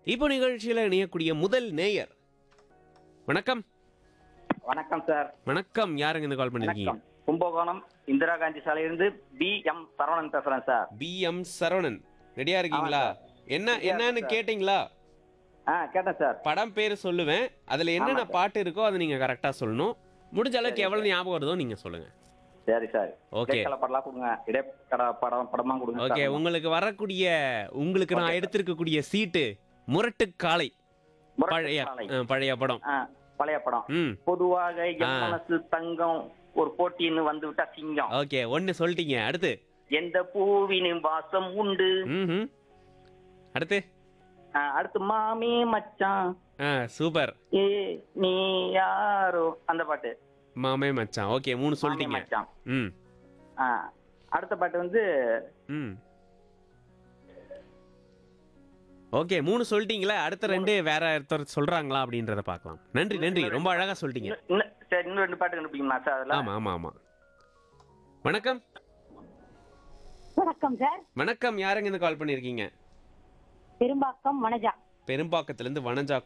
இப்போ நிகழ்ச்சியில் இணையக்கூடிய முதல் நேயர் வணக்கம் வணக்கம் சார் வணக்கம் யாருங்க இந்த கால் பண்ணிருக்கீங்க வணக்கம் கும்பகோணம் இந்திரா காந்தி சாலையிலிருந்து பி எம் சரவணன் பேசுறேன் சார் பி எம் சரவணன் ரெடியா இருக்கீங்களா என்ன Ready-ஆ என்னன்னு இருக்கேன் சார். கேட்டிங்களா ஆ கேட்டேன் சார் படம் பேர் சொல்லுவேன் அதுல என்னென்ன ஆமா சார். பாட்டு இருக்கோ அதை நீங்க கரெக்டா சொல்லணும் முடிஞ்ச அளவுக்கு எவ்வளவு ஞாபகம் வருதோ நீங்க சொல்லுங்க சரி சார் Okay. இடைக்கல படலாம் கொடுங்க இடைக்கட படம் படமா கொடுங்க ஓகே சார். உங்களுக்கு வரக்கூடிய உங்களுக்கு நான் Okay, sir. எடுத்திருக்கக்கூடிய சீட்டு முரட்டு காளை முரட்டு பழைய காளை. அஹ், பழைய படம் ஆ, பழைய படம் ம் பொதுவாக என் ஆ. மனசு தங்கம் ஒரு போட்டின்னு வந்து விட்டா சிங்கம் ஓகே ஒன்னு சொல்லிட்டீங்க அடுத்து எந்த பூவினும் வாசம் உண்டு ம் அடுத்து ஆ, அடுத்து மாமே மச்சான் ஆ சூப்பர் ஏ நீ யாரோ அந்த பாட்டு மாமே மச்சான் ஓகே மூணு மாமே சொல்லிட்டீங்க மச்சான் ம் ஆ, அடுத்த பாட்டு வந்து ம் ஓகே மூணு சொல்லிட்டீங்களா அடுத்த ரெண்டு வேற ஒருத்தர் சொல்றாங்களா அப்படின்றத பார்க்கலாம் நன்றி நன்றி ரொம்ப அழகா சொல்லிட்டீங்க இன்னும் இன்னும் சரி இன்னும் ரெண்டு பாட்டு கண்டுபிடிக்குமா சார் அதுல ஆமா ஆமா ஆமா வணக்கம் வணக்கம் சார் வணக்கம் யாருங்க இந்த கால் பண்ணிருக்கீங்க பெரும்பாக்கம் மனஜா பெரும்பாக்கத்துல இருந்து வனஜா